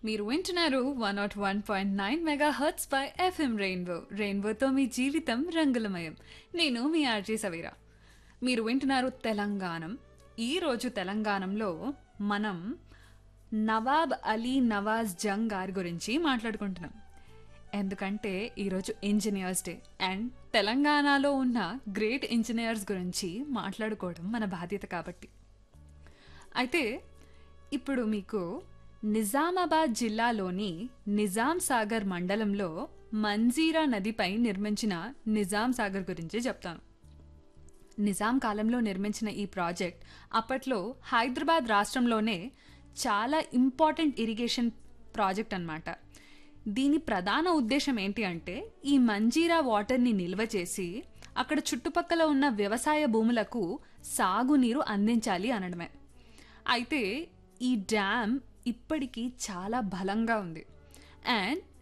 మీరు వింటున్నారు one nought one point nine mega hertz by FM rainbow రెయిన్బోతో మీ జీవితం రంగులమయం నేను మీ ఆర్జీ సవీరా మీరు వింటున్నారు తెలంగాణం ఈరోజు తెలంగాణలో మనం నవాబ్ అలీ నవాజ్ జంగ్ గారి గురించి మాట్లాడుకుంటున్నాం ఎందుకంటే ఈరోజు ఇంజనీర్స్ డే అండ్ తెలంగాణలో ఉన్న గ్రేట్ ఇంజనీర్స్ గురించి మాట్లాడుకోవడం మన బాధ్యత కాబట్టి అయితే ఇప్పుడు మీకు నిజామాబాద్ జిల్లాలోని నిజాం సాగర్ మండలంలో మంజీరా నదిపై నిర్మించిన నిజాం సాగర్ గురించి చెప్తాను నిజాం కాలంలో నిర్మించిన ఈ ప్రాజెక్ట్ అప్పట్లో హైదరాబాద్ రాష్ట్రంలోనే చాలా ఇంపార్టెంట్ ఇరిగేషన్ ప్రాజెక్ట్ అన్నమాట దీని ప్రధాన ఉద్దేశం ఏంటి అంటే ఈ మంజీరా వాటర్ని నిల్వ చేసి అక్కడ చుట్టుపక్కల ఉన్న వ్యవసాయ భూములకు సాగునీరు అందించాలి అనడమే అయితే ఈ డ్యామ్ ఇప్పటికీ చాలా బలంగా ఉంది అండ్